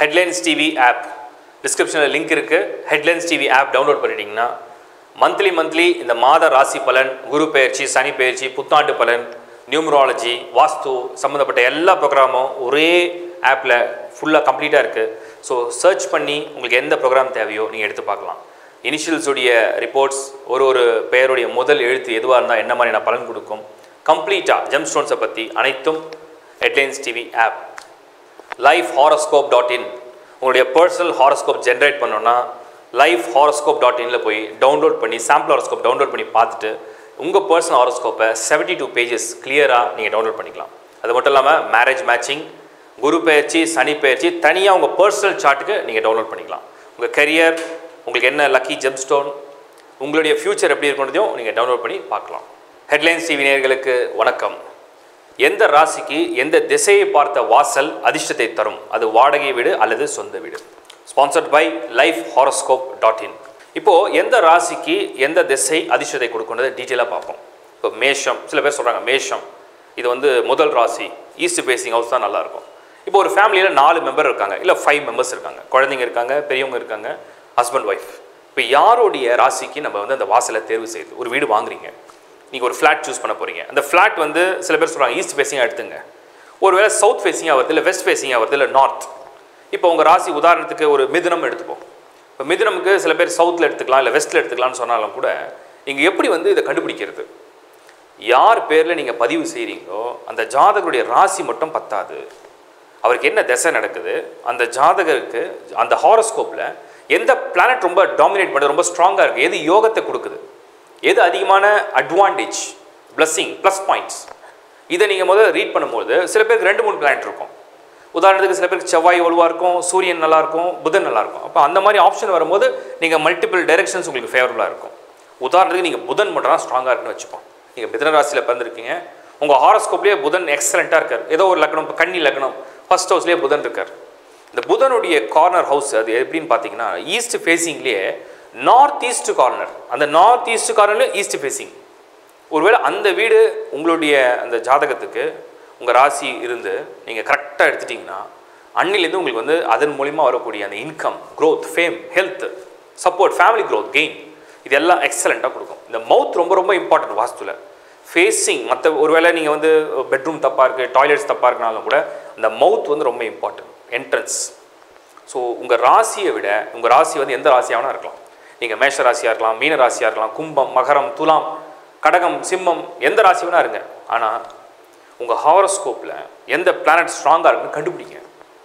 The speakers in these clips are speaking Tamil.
ஹெட்லைன்ஸ் டிவி ஆப் டிஸ்கிரிப்ஷனில் லிங்க் இருக்குது ஹெட்லைன்ஸ் டிவி ஆப் டவுன்லோட் பண்ணிட்டீங்கன்னா மந்த்லி மந்த்லி இந்த மாத ராசி பலன் குரு பெயர்ச்சி சனி பெயர்ச்சி புத்தாண்டு பலன் நியூமராலஜி வாஸ்து சம்மந்தப்பட்ட எல்லா ப்ரோக்ராமும் ஒரே ஆப்பில் ஃபுல்லாக கம்ப்ளீட்டாக இருக்குது ஸோ சர்ச் பண்ணி உங்களுக்கு எந்த ப்ரோக்ராம் தேவையோ நீங்கள் எடுத்து பார்க்கலாம் இனிஷியல்ஸுடைய ரிப்போர்ட்ஸ் ஒரு ஒரு பெயருடைய முதல் எழுத்து எதுவாக இருந்தால் என்ன மாதிரியான பலன் கொடுக்கும் கம்ப்ளீட்டாக ஜெம் ஸ்டோன்ஸை பற்றி அனைத்தும் headlines TV app life horoscope dot in உங்களுடைய பர்சனல் ஹாரோஸ்கோப் ஜென்ரேட் பண்ணோன்னா லைஃப் ஹாரோஸ்கோப் டாட் இனில் போய் டவுன்லோட் பண்ணி சாம்பிள் ஹாரோஸ்கோப் டவுன்லோட் பண்ணி பார்த்துட்டு உங்கள் பர்சனல் ஹாரோஸ்கோப்பை செவன்ட்டி டூ பேஜஸ் கிளியராக நீங்கள் டவுன்லோட் பண்ணிக்கலாம் அது மட்டும் இல்லாமல் மேரேஜ் மேட்சிங் குரு பயிற்சி சனி பயிற்சி தனியாக உங்கள் பர்சனல் சார்ட்டுக்கு நீங்கள் டவுன்லோட் பண்ணிக்கலாம் உங்கள் கரியர் உங்களுக்கு என்ன லக்கி ஜெம் ஸ்டோன் உங்களுடைய ஃப்யூச்சர் எப்படி இருக்குன்றதையும் நீங்கள் டவுன்லோட் பண்ணி பார்க்கலாம் ஹெட்லைன்ஸ் டிவி நேயர்களுக்கு வணக்கம் எந்த ராசிக்கு எந்த திசையை பார்த்த வாசல் அதிர்ஷ்டத்தை தரும் அது வாடகை வீடு அல்லது சொந்த வீடு sponsored by life horoscope dot in இப்போது எந்த ராசிக்கு எந்த திசை அதிர்ஷ்டத்தை கொடுக்குன்றதை டீட்டெயிலாக பார்ப்போம் இப்போ மேஷம் சில பேர் சொல்கிறாங்க மேஷம் இது வந்து முதல் ராசி ஈஸ்ட் ஃபேசிங் ஹவுஸ் தான் நல்லாயிருக்கும் இப்போ ஒரு ஃபேமிலியில் நாலு மெம்பர் இருக்காங்க இல்லை ஃபைவ் மெம்பர்ஸ் இருக்காங்க குழந்தைங்க இருக்காங்க பெரியவங்க இருக்காங்க ஹஸ்பண்ட் ஒய்ஃப் இப்போ யாருடைய ராசிக்கு நம்ம வந்து அந்த வாசலை தேர்வு செய்யுது ஒரு வீடு வாங்குறீங்க நீங்கள் ஒரு ஃப்ளாட் சூஸ் பண்ண போகிறீங்க அந்த ஃப்ளாட் வந்து சில பேர் சொல்கிறாங்க ஈஸ்ட் ஃபேஸிங்காக எடுத்துங்க ஒருவேளை சவுத் ஃபேஸிங்காக வருது இல்லை வெஸ்ட் ஃபேஸிங்காக வருது இல்லை நார்த் இப்போ உங்கள் ராசி உதாரணத்துக்கு ஒரு மிதுனம் எடுத்துப்போம் இப்போ மிதுனமுக்கு சில பேர் சவுத்தில் எடுத்துக்கலாம் இல்லை வெஸ்ட்டில் எடுத்துக்கலாம்னு சொன்னாலும் கூட நீங்கள் எப்படி வந்து இதை கண்டுபிடிக்கிறது யார் பேரில் நீங்கள் பதிவு செய்கிறீங்களோ அந்த ஜாதகருடைய ராசி மட்டும் பத்தாது அவருக்கு என்ன திசை நடக்குது அந்த ஜாதகருக்கு அந்த ஹாரோஸ்கோப்பில் எந்த பிளானட் ரொம்ப டாமினேட் பண்ண ரொம்ப ஸ்ட்ராங்காக இருக்குது எது யோகத்தை கொடுக்குது எது அதிகமான அட்வான்டேஜ் பிளஸ்ஸிங் ப்ளஸ் பாயிண்ட்ஸ் இதை நீங்கள் முதல்ல ரீட் பண்ணும்போது சில பேருக்கு ரெண்டு மூணு பிளானட் இருக்கும் உதாரணத்துக்கு சில பேருக்கு செவ்வாய் வலுவாக இருக்கும் சூரியன் நல்லா இருக்கும் புதன் நல்லா இருக்கும் அப்போ அந்த மாதிரி ஆப்ஷன் வரும்போது நீங்கள் மல்டிபிள் டைரக்ஷன்ஸ் உங்களுக்கு ஃபேவரபுளாக இருக்கும் உதாரணத்துக்கு நீங்கள் புதன் மட்டும் தான் ஸ்ட்ராங்காக இருக்குன்னு வச்சுப்போம் நீங்கள் மிதன ராசியில் பிறந்திருக்கீங்க உங்கள் ஹாரோஸ்கோப்லேயே புதன் எக்ஸலண்ட்டாக இருக்கார் ஏதோ ஒரு லக்னம் இப்போ கன்னி லக்னம் ஃபர்ஸ்ட் ஹவுஸ்லேயே புதன் இருக்கார் இந்த புதனுடைய கார்னர் ஹவுஸ் அது எப்படின்னு பார்த்தீங்கன்னா ஈஸ்ட் ஃபேஸிங்லேயே நார்த் ஈஸ்ட் கார்னர் அந்த நார்த் ஈஸ்ட் கார்னர்லேயும் ஈஸ்ட் ஃபேஸிங் ஒருவேளை அந்த வீடு உங்களுடைய அந்த ஜாதகத்துக்கு உங்கள் ராசி இருந்து நீங்கள் கரெக்டாக எடுத்துட்டிங்கன்னா அன்னிலேருந்து உங்களுக்கு வந்து அதன் மூலிமா வரக்கூடிய அந்த income growth fame health support family growth gain இதெல்லாம் எக்ஸலண்ட்டாக கொடுக்கும் இந்த மவுத் ரொம்ப ரொம்ப இம்பார்ட்டன்ட் வாஸ்துல ஃபேஸிங் மற்ற ஒருவேளை நீங்கள் வந்து பெட்ரூம் தப்பாக இருக்குது டாய்லெட்ஸ் தப்பாக இருக்கனாலும் கூட அந்த மவுத் வந்து ரொம்ப இம்பார்ட்டன்ட் என்ட்ரன்ஸ் ஸோ உங்கள் ராசியை விட உங்கள் ராசி வந்து எந்த ராசியாகனா இருக்கலாம் நீங்கள் மேஷ ராசியாக இருக்கலாம் மீன ராசியாக இருக்கலாம் கும்பம் மகரம் துலாம் கடகம் சிம்மம் எந்த ராசி வேணா இருங்க ஆனால் உங்கள் ஹாரோஸ்கோப்பில் எந்த பிளானட் ஸ்ட்ராங்காக இருக்குன்னு கண்டுபிடிங்க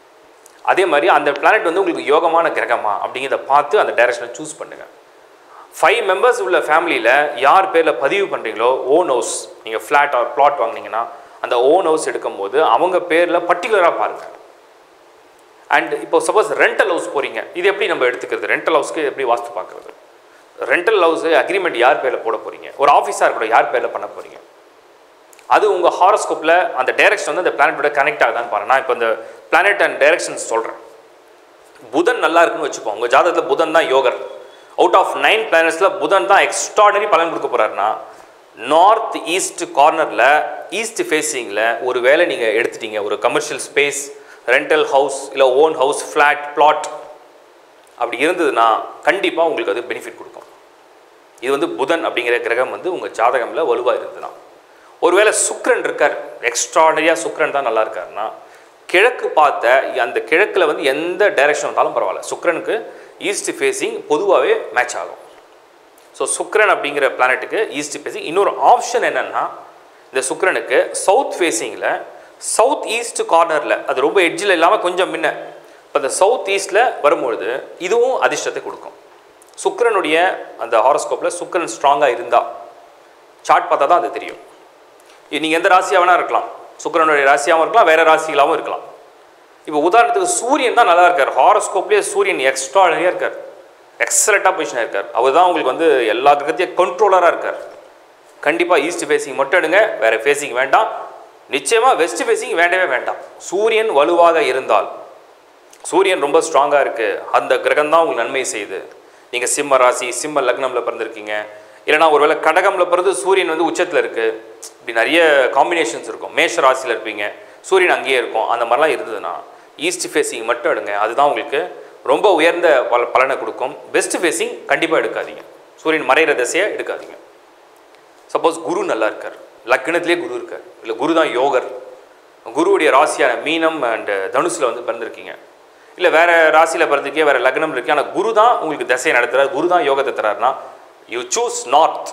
அதே மாதிரி அந்த பிளானட் வந்து உங்களுக்கு யோகமான கிரகமா அப்படிங்கிறத பார்த்து அந்த டைரக்ஷனை சூஸ் பண்ணுங்கள் ஃபைவ் மெம்பர்ஸ் உள்ள ஃபேமிலியில் யார் பேரில் பதிவு பண்ணுறீங்களோ ஓன் ஹவுஸ் நீங்கள் ஃப்ளாட் ஆர் பிளாட் வாங்குனீங்கன்னா அந்த ஓன் ஹவுஸ் எடுக்கும்போது அவங்க பேரில் பர்டிகுலராக பாருங்கள் அண்ட் இப்போ சப்போஸ் ரெண்டல் ஹவுஸ் போகிறீங்க இது எப்படி நம்ம எடுத்துக்கிறது ரெண்டல் ஹவுஸ்க்கு எப்படி வாஸ்து பார்க்குறது ரெண்டல் ஹவுஸ் அக்ரிமெண்ட் யார் பேரில் போட போகிறீங்க ஒரு ஆஃபீஸாக இருக்கட்டும் யார் பேரில் பண்ண போகிறீங்க அது உங்கள் ஹாரோஸ்கோப்பில் அந்த டைரக்ஷன் வந்து அந்த பிளானட்டோட கனெக்ட் ஆகுதான்னு பாருங்க நான் இப்போ இந்த பிளானட் அண்ட் டைரக்ஷன்ஸ் சொல்கிறேன் புதன் நல்லா இருக்குன்னு வச்சுப்போம் உங்கள் ஜாதகத்தில் புதன் தான் யோகர் அவுட் ஆஃப் நைன் பிளானட்ஸில் புதன் தான் எக்ஸ்ட்ராடனரி பலன் கொடுக்க போகிறாருன்னா நார்த் ஈஸ்ட் கார்னரில் ஈஸ்ட் ஃபேஸிங்கில் ஒரு வேளை நீங்கள் எடுத்துட்டீங்க ஒரு கமர்ஷியல் ஸ்பேஸ் ரெண்டல் ஹவுஸ் இல்லை ஓன் ஹவுஸ் ஃப்ளாட் பிளாட் அப்படி இருந்ததுன்னா கண்டிப்பாக உங்களுக்கு அது பெனிஃபிட் கொடுக்கும் இது வந்து புதன் அப்படிங்கிற கிரகம் வந்து உங்கள் ஜாதகமில் வலுவாக இருந்ததுன்னா ஒருவேளை சுக்கிரன் இருக்கார் எக்ஸ்ட்ராடனரியாக சுக்கிரன் தான் நல்லா இருக்காருன்னா கிழக்கு பார்த்த அந்த கிழக்கில் வந்து எந்த டைரக்ஷன் வந்தாலும் பரவாயில்ல சுக்கிரனுக்கு ஈஸ்ட் ஃபேஸிங் பொதுவாகவே மேட்ச் ஆகும் ஸோ சுக்கிரன் அப்படிங்கிற பிளானட்டுக்கு ஈஸ்ட் ஃபேஸிங் இன்னொரு ஆப்ஷன் என்னென்னா இந்த சுக்கிரனுக்கு சவுத் ஃபேஸிங்கில் சவுத் ஈஸ்ட் கார்னரில் அது ரொம்ப எட்ஜில் இல்லாமல் கொஞ்சம் முன்ன இப்போ அந்த சவுத் ஈஸ்டில் வரும்பொழுது இதுவும் அதிர்ஷ்டத்தை கொடுக்கும் சுக்கிரனுடைய அந்த ஹாரோஸ்கோப்பில் சுக்கிரன் ஸ்ட்ராங்காக இருந்தால் சார்ட் பார்த்தா தான் அது தெரியும் நீங்கள் எந்த ராசியாக வேணா இருக்கலாம் சுக்கிரனுடைய ராசியாகவும் இருக்கலாம் வேறு ராசிகளாகவும் இருக்கலாம் இப்போ உதாரணத்துக்கு சூரியன் தான் நல்லா இருக்கார் ஹாரோஸ்கோப்லேயே சூரியன் எக்ஸ்ட்ராடனரியாக இருக்கார் எக்ஸலண்ட்டாக பொசிஷனாக இருக்கார் அவர் தான் உங்களுக்கு வந்து எல்லா கிரகத்தையும் கண்ட்ரோலராக இருக்கார் கண்டிப்பாக ஈஸ்ட் ஃபேஸிங் மட்டும் எடுங்க வேறு ஃபேஸிங் வேண்டாம் நிச்சயமாக வெஸ்ட் ஃபேஸிங் வேண்டவே வேண்டாம் சூரியன் வலுவாக இருந்தால் சூரியன் ரொம்ப ஸ்ட்ராங்காக இருக்குது அந்த கிரகம் தான் உங்களுக்கு நன்மை செய்யுது நீங்கள் சிம்ம ராசி சிம்ம லக்னமில் பிறந்திருக்கீங்க இல்லைனா ஒருவேளை கடகமில் பிறந்து சூரியன் வந்து உச்சத்தில் இருக்குது இப்படி நிறைய காம்பினேஷன்ஸ் இருக்கும் மேஷ ராசியில் இருப்பீங்க சூரியன் அங்கேயே இருக்கும் அந்த மாதிரிலாம் இருந்ததுன்னா ஈஸ்ட் ஃபேஸிங் மட்டும் எடுங்க அதுதான் உங்களுக்கு ரொம்ப உயர்ந்த பல பலனை கொடுக்கும் வெஸ்ட் ஃபேஸிங் கண்டிப்பாக எடுக்காதீங்க சூரியன் மறைகிற திசையை எடுக்காதீங்க சப்போஸ் குரு நல்லா இருக்கார் லக்னத்திலே குரு இருக்கார் இல்லை குரு தான் யோகர் குருவுடைய ராசியான மீனம் அண்ட் தனுசில் வந்து பிறந்திருக்கீங்க இல்லை வேறு ராசியில் பிறந்திருக்கே வேறு லக்னம் இருக்கு ஆனால் குரு தான் உங்களுக்கு திசையை நடத்துறாரு குரு தான் யோகத்தை தராருன்னா யூ சூஸ் நார்த்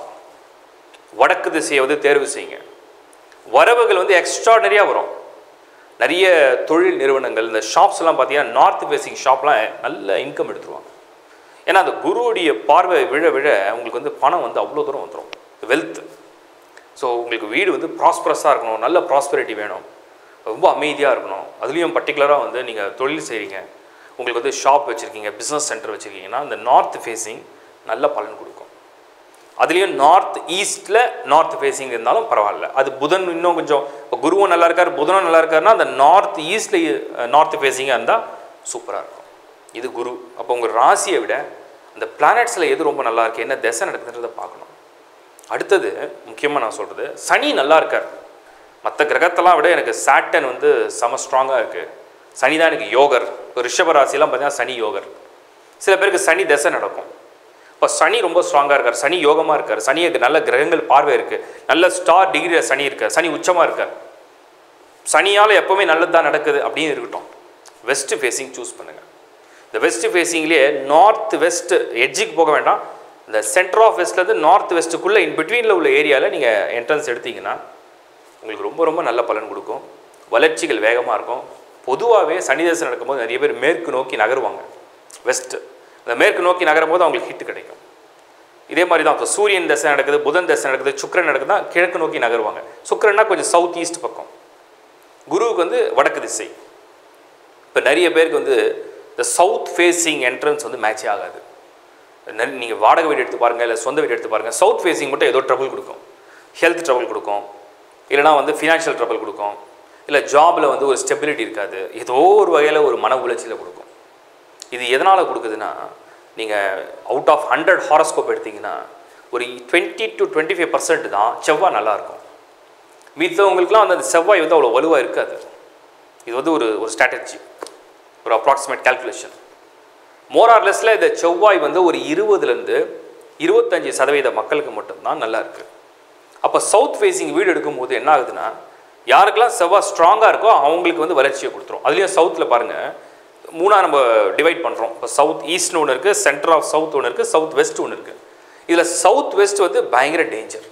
வடக்கு திசையை வந்து தேர்வு செய்யுங்க வரவுகள் வந்து எக்ஸ்ட்ராடனரியாக வரும் நிறைய தொழில் நிறுவனங்கள் இந்த ஷாப்ஸ் எல்லாம் பார்த்தீங்கன்னா நார்த் ஃபேசிங் ஷாப்லாம் நல்ல இன்கம் எடுத்துருவாங்க ஏன்னா அந்த குருவுடைய பார்வை விழ விழ உங்களுக்கு வந்து பணம் வந்து அவ்வளோ தூரம் வந்துடும் வெல்த் ஸோ உங்களுக்கு வீடு வந்து ப்ராஸ்பரஸாக இருக்கணும் நல்ல ப்ராஸ்பரிட்டி வேணும் ரொம்ப அமைதியாக இருக்கணும் அதுலேயும் பர்டிகுலராக வந்து நீங்கள் தொழில் செய்கிறீங்க உங்களுக்கு வந்து ஷாப் வச்சுருக்கீங்க பிஸ்னஸ் சென்டர் வச்சுருக்கீங்கன்னா இந்த நார்த் ஃபேஸிங் நல்ல பலன் கொடுக்கும் அதுலேயும் நார்த் ஈஸ்ட்டில் நார்த் ஃபேஸிங் இருந்தாலும் பரவாயில்ல அது புதன் இன்னும் கொஞ்சம் இப்போ குருவும் நல்லா இருக்கார் புதனும் நல்லா இருக்காருன்னா அந்த நார்த் ஈஸ்டில் நார்த் ஃபேஸிங்காக இருந்தால் சூப்பராக இருக்கும் இது குரு அப்போ உங்கள் ராசியை விட அந்த பிளானட்ஸில் எது ரொம்ப நல்லா இருக்கு என்ன திசை நடக்குதுன்றதை பார்க்கணும் அடுத்தது முக்கியமாக நான் சொல்கிறது சனி நல்லா இருக்கார் மற்ற கிரகத்தெல்லாம் விட எனக்கு சாட்டன் வந்து செம ஸ்ட்ராங்காக இருக்குது சனி தான் எனக்கு யோகர் இப்போ ரிஷப ராசிலாம் பார்த்தீங்கன்னா சனி யோகர் சில பேருக்கு சனி திசை நடக்கும் இப்போ சனி ரொம்ப ஸ்ட்ராங்காக இருக்கார் சனி யோகமாக இருக்கார் சனிக்கு நல்ல கிரகங்கள் பார்வை இருக்குது நல்ல ஸ்டார் டிகிரியில் சனி இருக்கார் சனி உச்சமாக இருக்கார் சனியால் எப்போவுமே நல்லது தான் நடக்குது அப்படின்னு இருக்கட்டும் வெஸ்ட் ஃபேஸிங் சூஸ் பண்ணுங்கள் இந்த வெஸ்ட் ஃபேஸிங்லேயே நார்த் வெஸ்ட் எட்ஜுக்கு போக வேண்டாம் இந்த சென்டர் ஆஃப் வெஸ்ட்லேருந்து நார்த் வெஸ்ட்டுக்குள்ளே இன் பிட்வீனில் உள்ள ஏரியாவில் நீங்கள் என்ட்ரன்ஸ் எடுத்தீங்கன்னா உங்களுக்கு ரொம்ப ரொம்ப நல்ல பலன் கொடுக்கும் வளர்ச்சிகள் வேகமாக இருக்கும் பொதுவாகவே சனி தசை நடக்கும்போது நிறைய பேர் மேற்கு நோக்கி நகருவாங்க வெஸ்ட் அந்த மேற்கு நோக்கி நகரும் போது அவங்களுக்கு ஹிட் கிடைக்கும் இதே மாதிரி தான் இப்போ சூரியன் தசை நடக்குது புதன் தசை நடக்குது சுக்கிரன் நடக்குதுன்னா கிழக்கு நோக்கி நகருவாங்க சுக்கிரன்னா கொஞ்சம் சவுத் ஈஸ்ட் பக்கம் குருவுக்கு வந்து வடக்கு திசை இப்போ நிறைய பேருக்கு வந்து இந்த சவுத் ஃபேஸிங் என்ட்ரன்ஸ் வந்து மேட்சே ஆகாது நீங்கள் வாடகை வீடு எடுத்து பாருங்கள் இல்லை சொந்த வீடு எடுத்து பாருங்கள் சவுத் ஃபேஸிங் மட்டும் ஏதோ ட்ரபிள் கொடுக்கும் ஹெல்த் ட்ரபிள் கொடுக்கும் இல்லைனா வந்து ஃபினான்ஷியல் ட்ரபிள் கொடுக்கும் இல்லை ஜாபில் வந்து ஒரு ஸ்டெபிலிட்டி இருக்காது ஏதோ ஒரு வகையில் ஒரு மன உளைச்சலை கொடுக்கும் இது எதனால் கொடுக்குதுன்னா நீங்கள் அவுட் ஆஃப் ஹண்ட்ரட் ஹாரோஸ்கோப் எடுத்தீங்கன்னா ஒரு twenty to twenty five percent தான் செவ்வாய் நல்லாயிருக்கும் மித்தவங்களுக்குலாம் வந்து அந்த செவ்வாய் வந்து அவ்வளோ வலுவாக இருக்காது இது வந்து ஒரு ஒரு ஸ்ட்ராட்டஜி ஒரு அப்ராக்சிமேட் கால்குலேஷன் மோரார்லெஸில் இந்த செவ்வாய் வந்து ஒரு இருபதுலேருந்து இருபத்தஞ்சி சதவீத மக்களுக்கு மட்டும்தான் நல்லா இருக்குது அப்போ சவுத் ஃபேஸிங் வீடு எடுக்கும்போது என்ன ஆகுதுன்னா யாருக்கெல்லாம் செவ்வாய் ஸ்ட்ராங்காக இருக்கோ அவங்களுக்கு வந்து வளர்ச்சியை கொடுத்துரும் அதுலேயும் சவுத்தில் பாருங்கள் மூணாக நம்ம டிவைட் பண்ணுறோம் இப்போ சவுத் ஈஸ்ட்னு ஒன்று இருக்குது சென்டர் ஆஃப் சவுத் ஒன்று இருக்குது சவுத் வெஸ்ட் ஒன்று இருக்குது இதில் சவுத் வெஸ்ட் வந்து பயங்கர டேஞ்சர்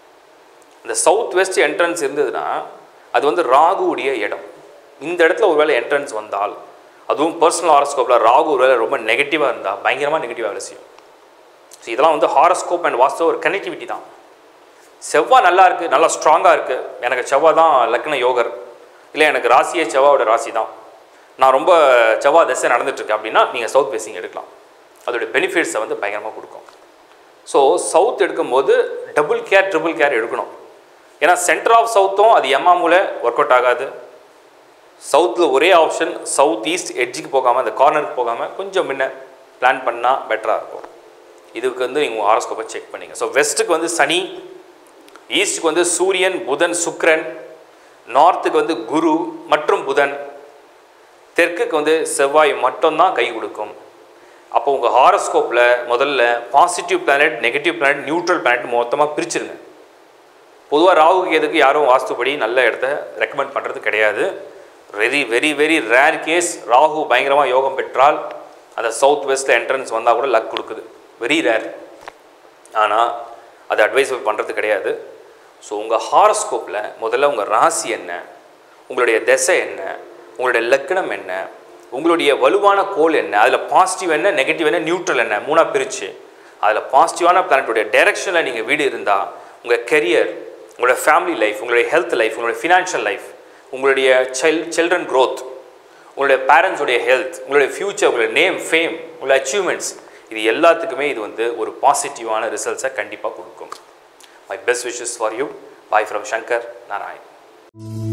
இந்த சவுத் வெஸ்ட் என்ட்ரன்ஸ் இருந்ததுன்னா அது வந்து ராகுவுடைய இடம் இந்த இடத்துல ஒருவேளை என்ட்ரன்ஸ் வந்தால் அதுவும் பர்சனல் ஹாரஸ்கோப்பில் ராகு ஒருவேளை ரொம்ப நெகட்டிவாக இருந்தால் பயங்கரமாக நெகட்டிவாக வேலை செய்யும் ஸோ இதெல்லாம் வந்து ஹாரஸ்கோப் அண்ட் வாஸ்து ஒரு கனெக்டிவிட்டி தான் செவ்வாய் நல்லா இருக்குது நல்லா ஸ்ட்ராங்காக இருக்குது எனக்கு செவ்வாய் தான் லக்ன யோகர் இல்லை எனக்கு ராசியே செவ்வாயோட ராசி தான் நான் ரொம்ப செவ்வாய் தசை நடந்துட்டுருக்கேன் அப்படின்னா நீங்கள் சவுத் ஃபேஸிங் எடுக்கலாம் அதோடைய பெனிஃபிட்ஸை வந்து பயங்கரமாக கொடுக்கும் ஸோ சவுத் எடுக்கும்போது டபுள் கேர் ட்ரிபிள் கேர் எடுக்கணும் ஏன்னா சென்டர் ஆஃப் சவுத்தும் அது எம்மா மூலை ஒர்க் அவுட் ஆகாது சவுத்தில் ஒரே ஆப்ஷன் சவுத் ஈஸ்ட் எட்ஜுக்கு போகாமல் அந்த கார்னருக்கு போகாமல் கொஞ்சம் முன்ன பிளான் பண்ணால் பெட்டராக இருக்கும் இதுக்கு வந்து நீங்கள் ஹாரோஸ்கோப்பை செக் பண்ணிங்க ஸோ வெஸ்ட்டுக்கு வந்து சனி ஈஸ்ட்டுக்கு வந்து சூரியன் புதன் சுக்ரன் நார்த்துக்கு வந்து குரு மற்றும் புதன் தெற்குக்கு வந்து செவ்வாய் மட்டும்தான் கை கொடுக்கும் அப்போ உங்கள் ஹாரோஸ்கோப்பில் முதல்ல positive planet negative planet neutral planet மொத்தமாக பிரிச்சிருங்க பொதுவாக ராகு கேதுக்கு யாரும் வாஸ்துப்படி நல்ல இடத்த ரெக்கமெண்ட் பண்ணுறது கிடையாது very very very rare case ராகு பயங்கரமாக யோகம் பெற்றால் அந்த சவுத் வெஸ்ட்டில் என்ட்ரன்ஸ் வந்தால் கூட லக் கொடுக்குது வெரி ரேர் ஆனால் அது அட்வைசபிள் பண்ணுறது கிடையாது ஸோ உங்கள் ஹாரோஸ்கோப்பில் முதல்ல உங்கள் ராசி என்ன உங்களுடைய திசை என்ன உங்களுடைய லக்கணம் என்ன உங்களுடைய வலுவான கோல் என்ன அதில் பாசிட்டிவ் என்ன நெகட்டிவ் என்ன நியூட்ரல் என்ன மூணாக பிரித்து அதில் பாசிட்டிவான பிளானட்டுடைய டைரெக்ஷனில் நீங்கள் வீடு இருந்தால் உங்கள் கெரியர் உங்களோட ஃபேமிலி லைஃப் உங்களுடைய ஹெல்த் லைஃப் உங்களுடைய ஃபினான்ஷியல் லைஃப் உங்களுடைய சைல் சில்ட்ரன் க்ரோத் உங்களுடைய பேரண்ட்ஸுடைய ஹெல்த் உங்களுடைய ஃப்யூச்சர் உங்களுடைய நேம் ஃபேம் உங்களுடைய அச்சீவ்மெண்ட்ஸ் இது எல்லாத்துக்குமே இது வந்து ஒரு பாசிட்டிவான ரிசல்ட்ஸை கண்டிப்பாக கொடுக்கும் my best wishes for you bye from Shankar Narayan